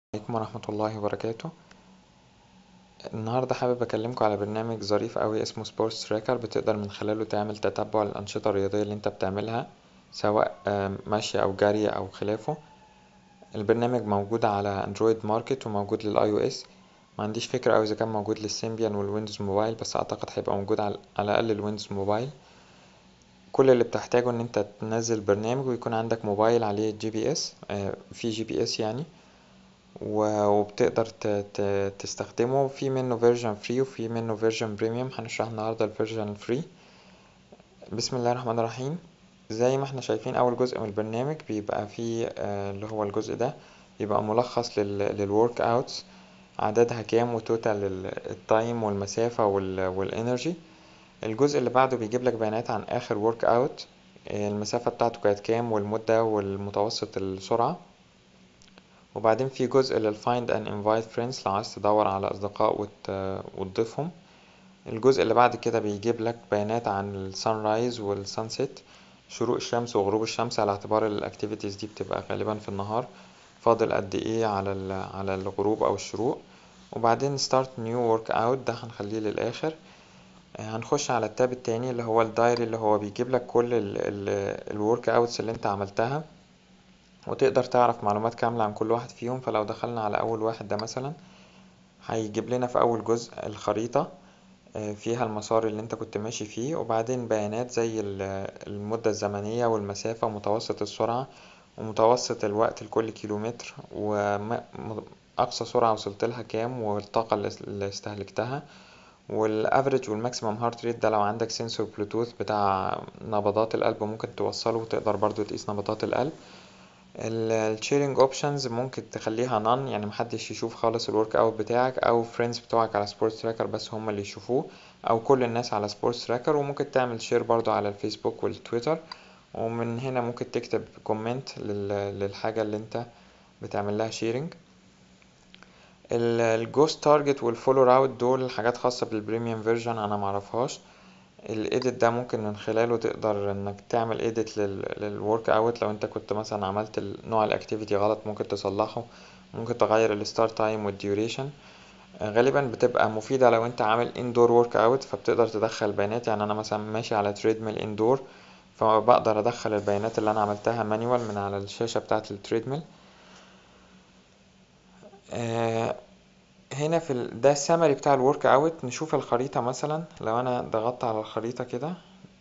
عليكم ورحمة الله وبركاته النهاردة حابب أكلمكم على برنامج ظريف أوي اسمه سبورتس تراكر بتقدر من خلاله تعمل تتبع للأنشطة الرياضية اللي انت بتعملها سواء مشي أو جري أو خلافه البرنامج موجود على اندرويد ماركت وموجود للاي او اس معنديش فكرة أوي إذا كان موجود للسيمبيان والويندوز موبايل بس أعتقد هيبقى موجود على الأقل الويندوز موبايل كل اللي بتحتاجه ان انت تنزل برنامج ويكون عندك موبايل عليه جي بي اس في جي بي اس يعني وبتقدر تستخدمه في منه فيرجن فري وفي منه فيرجن بريميوم هنشرح النهارده الفيرجن الفري بسم الله الرحمن الرحيم زي ما احنا شايفين اول جزء من البرنامج بيبقى فيه اللي هو الجزء ده بيبقى ملخص للورك اوتس عددها كام وتوتال التايم والمسافة والانرجي الجزء اللي بعده بيجيب لك بيانات عن اخر ورك اوت المسافة بتاعته كانت كام والمدة والمتوسط السرعة وبعدين في جزء للفايند and invite friends لو عايز تدور على أصدقاء وت... وتضيفهم الجزء اللي بعد كده بيجيب لك بيانات عن السان رايز والسانسيت شروق الشمس وغروب الشمس على اعتبار الاكتيفيتيز دي بتبقى غالبا في النهار فاضل قد ايه على ال... على الغروب او الشروق وبعدين start new work out ده هنخليه للاخر هنخش على التاب التاني اللي هو الدايري اللي هو بيجيب لك كل الورك اوتس اللي انت عملتها وتقدر تعرف معلومات كاملة عن كل واحد فيهم فلو دخلنا على أول واحد ده مثلا هيجيب لنا في أول جزء الخريطة فيها المسار اللي انت كنت ماشي فيه وبعدين بيانات زي المدة الزمنية والمسافة ومتوسط السرعة ومتوسط الوقت لكل كيلومتر وأقصى سرعة وصلت لها كام والطاقة اللي استهلكتها والافريج والماكسيمم هارت ريت ده لو عندك سنسور بلوتوث بتاع نبضات القلب ممكن توصله وتقدر برضو تقيس نبضات القلب الشيرنج اوبشنز ممكن تخليها نون يعني محدش يشوف خالص الورك اوت بتاعك او فريندز بتوعك على سبورتس تراكر بس هم اللي يشوفوه او كل الناس على سبورتس تراكر وممكن تعمل شير برضو على الفيسبوك والتويتر ومن هنا ممكن تكتب كومنت للحاجة اللي انت بتعمل لها شيرنج الجوست تارجت والفولو راوت دول حاجات خاصة بالبريميوم فيرجن انا معرفهاش الايديت ده ممكن من خلاله تقدر انك تعمل ايديت للورك اوت لو انت كنت مثلا عملت نوع الاكتيفيتي غلط ممكن تصلحه ممكن تغير الستارت تايم والديوريشن غالبا بتبقى مفيدة لو انت عامل اندور ورك اوت فبتقدر تدخل بيانات يعني انا مثلا ماشي على تريدميل اندور فبقدر ادخل البيانات اللي انا عملتها مانيوال من على الشاشة بتاعة التريدميل آه هنا في ال... ده السمري بتاع الورك اوت نشوف الخريطة مثلا لو انا ضغطت على الخريطة كده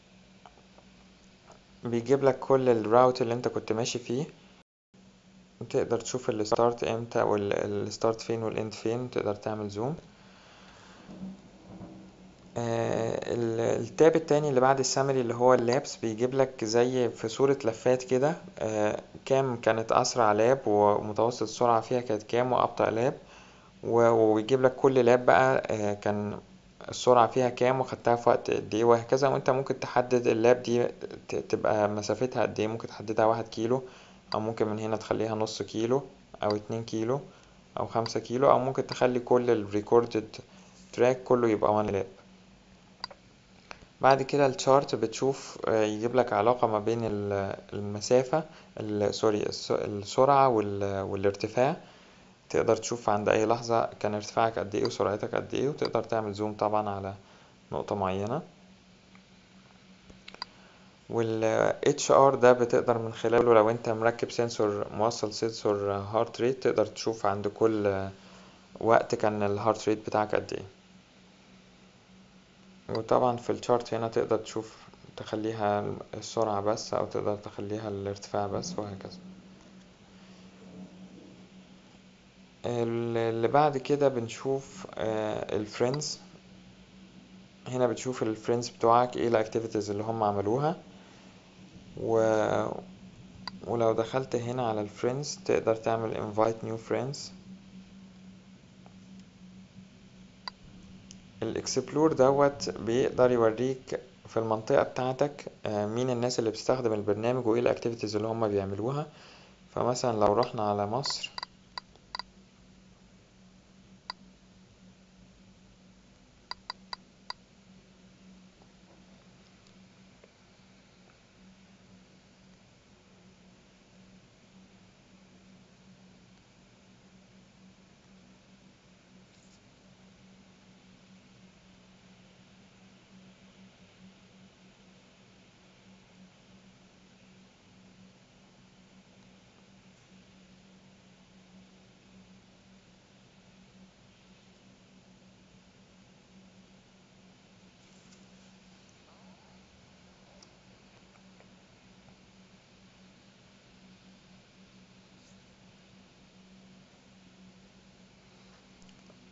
بيجيب لك كل الراوت اللي انت كنت ماشي فيه تقدر تشوف الستارت امتى والستارت فين والاند فين تقدر تعمل زوم آه التاب التاني اللي بعد السمري اللي هو اللابس بيجيب لك زي في صورة لفات كده آه كام كانت اسرع لاب ومتوسط السرعة فيها كانت كام وابطأ لاب ويجيب لك كل لاب بقى كان السرعة فيها كام وخدتها في وقت قد ايه وهكذا وانت ممكن تحدد اللاب دي تبقى مسافتها قد ايه ممكن تحددها واحد كيلو او ممكن من هنا تخليها نص كيلو او اتنين كيلو او خمسة كيلو او ممكن تخلي كل الريكوردد تراك كله يبقى وان لاب بعد كده الشارت بتشوف يجيب لك علاقة ما بين المسافة سوري السرعة والارتفاع تقدر تشوف عند اي لحظة كان ارتفاعك قد ايه وسرعتك قد ايه وتقدر تعمل زوم طبعا على نقطة معينة وال HR ده بتقدر من خلاله لو انت مركب سنسور موصل سنسور هارت ريت تقدر تشوف عند كل وقت كان الهارت ريت بتاعك قد ايه وطبعا في الشارت هنا تقدر تشوف تخليها السرعة بس او تقدر تخليها الارتفاع بس وهكذا اللي بعد كده بنشوف الفريندز هنا بتشوف الفريندز بتوعك ايه الاكتيفيتيز اللي هم عملوها و... ولو دخلت هنا على الفريندز تقدر تعمل invite new friends الاكسبلور دوت بيقدر يوريك في المنطقة بتاعتك مين الناس اللي بتستخدم البرنامج وايه الاكتيفيتيز اللي هم بيعملوها فمثلا لو رحنا على مصر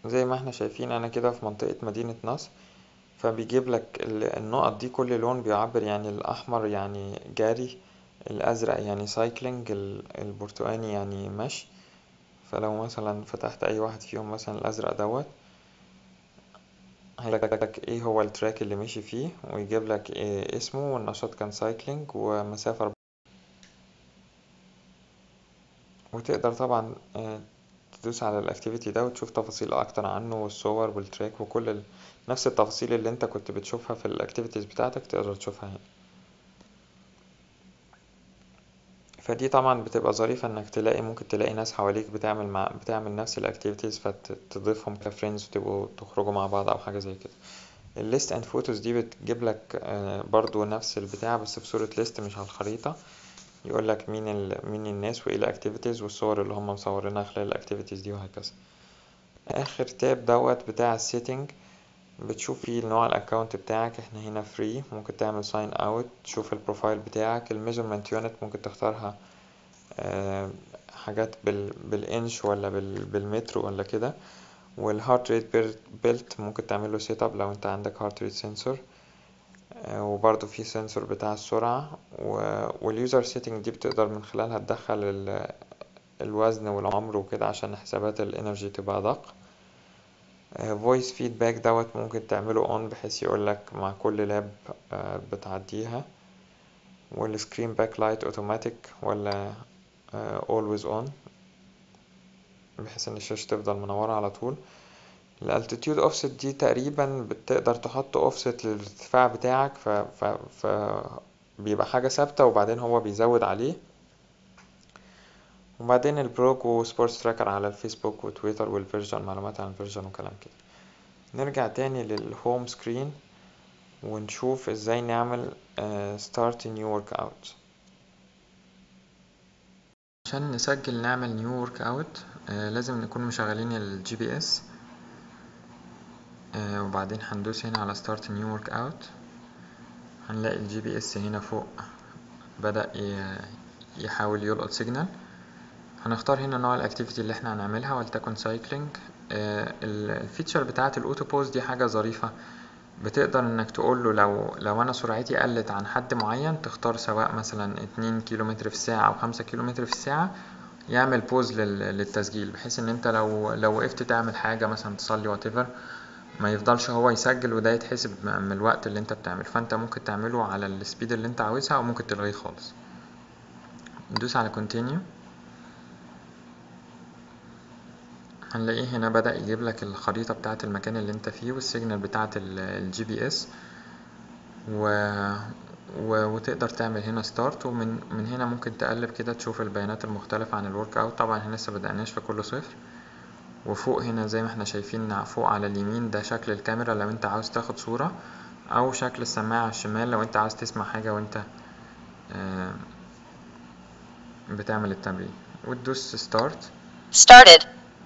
زي ما احنا شايفين انا كده في منطقة مدينة نصر فبيجيب لك النقط دي كل لون بيعبر يعني الاحمر يعني جاري الازرق يعني سايكلينج البرتقاني يعني مشي فلو مثلا فتحت اي واحد فيهم مثلا الازرق دوت هيجيب لك ايه هو التراك اللي مشي فيه ويجيب لك إيه اسمه والنشاط كان سايكلينج ومسافة وتقدر طبعا تدوس على الاكتيفيتي ده وتشوف تفاصيل اكتر عنه والصور والتراك وكل ال... نفس التفاصيل اللي انت كنت بتشوفها في الاكتيفيتيز بتاعتك تقدر تشوفها هنا فدي طبعا بتبقى ظريفة انك تلاقي ممكن تلاقي ناس حواليك بتعمل مع بتعمل نفس الاكتيفيتيز فتضيفهم كفريندز وتبقوا تخرجوا مع بعض او حاجة زي كده الليست اند فوتوز دي بتجيب لك برضو نفس البتاع بس في صورة ليست مش على الخريطة يقول لك مين ال... مين الناس وايه الاكتيفيتيز والصور اللي هم مصورينها خلال الاكتيفيتيز دي وهكذا اخر تاب دوت بتاع السيتنج بتشوف فيه نوع الاكونت بتاعك احنا هنا فري ممكن تعمل ساين اوت تشوف البروفايل بتاعك الميجرمنت يونت ممكن تختارها أه حاجات بال... بالانش ولا بال... بالمتر ولا كده والهارت ريت بيلت ممكن تعمله سيت اب لو انت عندك هارت ريت سنسور وبرضو في سنسور بتاع السرعة واليوزر سيتنج دي بتقدر من خلالها تدخل الوزن والعمر وكده عشان حسابات الانرجي تبقى ادق فويس فيدباك دوت ممكن تعمله اون بحيث يقولك مع كل لاب بتعديها والسكرين باك لايت اوتوماتيك ولا اولويز اون بحيث ان الشاشة تفضل منورة على طول الالتيتيود اوفست دي تقريبا بتقدر تحط اوفست للارتفاع بتاعك ف, ف, ف بيبقى حاجة ثابتة وبعدين هو بيزود عليه وبعدين البروج وسبورتس تراكر على الفيسبوك وتويتر والفيرجن معلومات عن الفيرجن وكلام كده نرجع تاني للهوم سكرين ونشوف ازاي نعمل ستارت نيو ورك اوت عشان نسجل نعمل نيو ورك اوت لازم نكون مشغلين الجي بي اس آه وبعدين هندوس هنا على start new workout هنلاقي الجي بي اس هنا فوق بدأ يحاول يلقط سيجنال هنختار هنا نوع الاكتيفيتي اللي احنا هنعملها ولتكن سايكلينج آه الفيتشر بتاعة الاوتو بوز دي حاجة ظريفة بتقدر انك تقول له لو لو انا سرعتي قلت عن حد معين تختار سواء مثلا اتنين كيلومتر في الساعة او خمسة كيلومتر في الساعة يعمل بوز للتسجيل بحيث ان انت لو لو وقفت تعمل حاجة مثلا تصلي whatever ما يفضلش هو يسجل وده يتحسب من الوقت اللي انت بتعمل فانت ممكن تعمله على السبيد اللي انت عاوزها او ممكن تلغيه خالص ندوس على continue هنلاقيه هنا بدأ يجيب لك الخريطة بتاعة المكان اللي انت فيه والسيجنال بتاعة الجي بي اس و... و... وتقدر تعمل هنا ستارت ومن من هنا ممكن تقلب كده تشوف البيانات المختلفة عن الورك اوت طبعا احنا لسه بدأناش في كله صفر وفوق هنا زي ما احنا شايفين فوق على اليمين ده شكل الكاميرا لو انت عاوز تاخد صورة او شكل السماعة على الشمال لو انت عاوز تسمع حاجة وانت بتعمل التمرين وتدوس ستارت Started.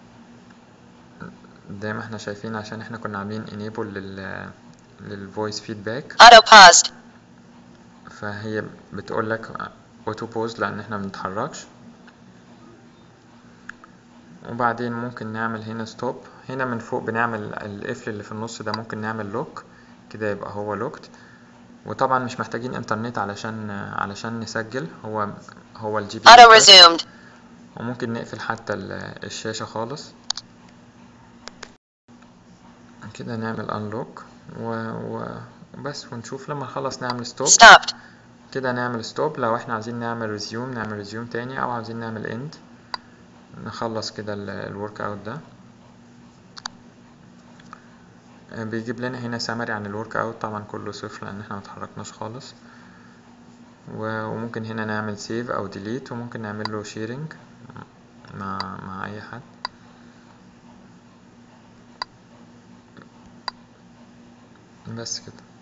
زي ما احنا شايفين عشان احنا كنا عاملين enable لل للفويس فيدباك Auto paused. فهي بتقول لك اوتو بوز لان احنا بنتحركش وبعدين ممكن نعمل هنا ستوب هنا من فوق بنعمل القفل اللي في النص ده ممكن نعمل لوك كده يبقى هو لوكت وطبعا مش محتاجين انترنت علشان علشان نسجل هو هو الجي بي Auto resumed. وممكن نقفل حتى الشاشة خالص كده نعمل انلوك وبس ونشوف لما نخلص نعمل ستوب Stopped. كده نعمل ستوب لو احنا عايزين نعمل ريزيوم نعمل ريزيوم تاني او عايزين نعمل اند نخلص كده الورك اوت ده بيجيب لنا هنا سمري عن الورك اوت طبعا كله صفر لان احنا متحركناش خالص وممكن هنا نعمل سيف او ديليت وممكن نعمل له شيرنج مع مع اي حد بس كده